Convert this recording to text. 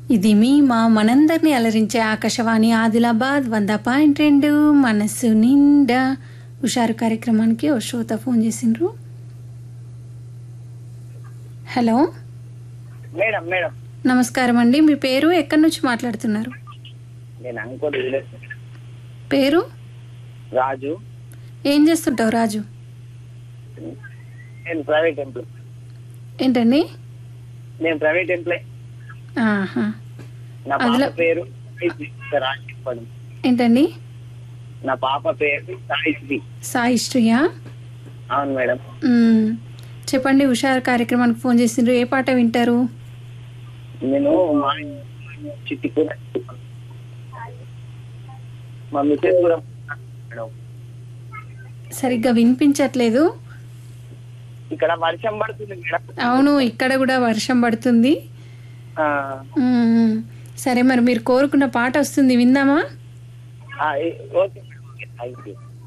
ఇది మీ మా మనందరినీ అలరించే ఆకాశవాణి ఆదిలాబాద్ వంద పాయింట్ రెండు మనస్సు నిండా హుషారు కార్యక్రమానికి ఓ శ్రోత ఫోన్ చేసిండ్రు హలో మేడం మేడం నమస్కారం అండి మీ పేరు ఎక్కడి నుంచి మాట్లాడుతున్నారు నేను అంకోటి విలేజ్ పేరు రాజు ఏం చేస్తుంటావు రాజు నేను ప్రైవేట్ ఎంప్లాయ్ ఏంటండి నేను ప్రైవేట్ ఎంప్లాయ్ ఆహా నా పాప అందులో- పేరు రాజు చెప్పండి ఏంటండి నా పాప పేరు సాయిశ్రీ సాయిశ్రీయా అవును మేడం మ్మ్. చెప్పండి హుషారు కార్యక్రమానికి ఫోన్ చేసిండ్రు ఏ పాట వింటారు నేను మా చిట్టి కూడా మా మిస్సెస్ కూడా మేడం సరిగ్గా వినిపించట్లేదు ఇక్కడ వర్షం పడుతుంది మేడం అవును ఇక్కడ కూడా వర్షం పడుతుంది ఆ, మ్మ్. సరే మరి మీరు కోరుకున్న పాట వస్తుంది విందామా ఆ, ఏ- okay madam okay thank you